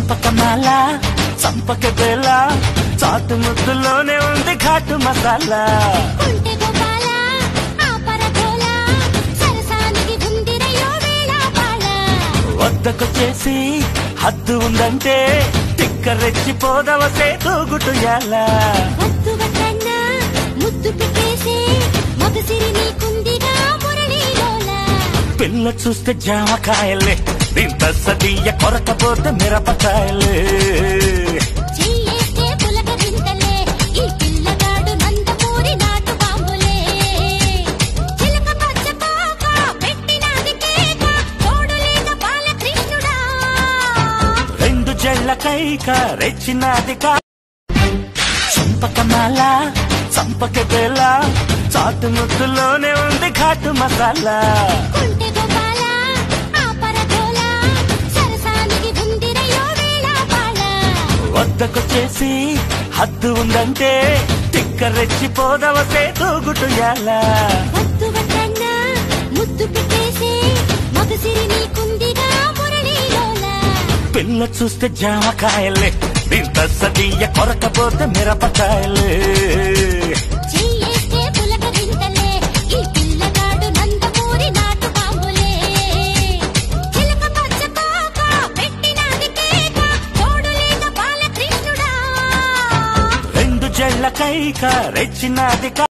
చంపకమాల చంపక బేల చాటు ముద్దులోనే ఉంది ఘాటు మసాలా కొంటె గోపాల ఆపర గోల సరసానికి గుందిరయో వేళ పాళ వద్దకొచ్చేసి హద్దు ఉందంటే తిక్క రెచ్చిపోదవసే తూగుటుయాలా వద్దు వద్దన్నా ముద్దు పెట్టేసే మగసిరి నీకుందిగా మురళీలోల పిల్ల చూస్తే జామకాయలే దీంత సతీయ కొరకపోతే మిరపకాయలే చెయ్యేస్తే పులకరింతలే ఈ పిల్లగాడు నందమూరి నాటు బాంబులే చిలక పచ్చ పాక పెట్టినది కేక తోడు లేక బాలకృష్ణుడా రెండు జళ్ళ కైక రెచ్చినది కా చంపకమాల చంపక బేల చాటు ముద్దులోనే ఉంది ఘాటు మసాలా కొంటె గోపాల ఆపర గోల సరసానికి గుందిరయో వేళ పాళ వద్దకొచ్చేసి హద్దు ఉందంటే తిక్క రెచ్చిపోదవసే తూగుటుయాలా వద్దు వద్దన్నా ముద్దు పెట్టేసే మగసిరి నీకుందిగా మురళీలోల పిల్ల చూస్తే జామకాయలే దీంత సతీయ కొరకపోతే మిరపకాయలే చెయ్యేస్తే పులకరింతలే ఈ పిల్లగాడు నందమూరి నాటు బాంబులే చిలక పచ్చ పాక పెట్టినది కేక తోడు లేక బాలకృష్ణుడా రెండు జళ్ళ కైక రెచ్చినది కా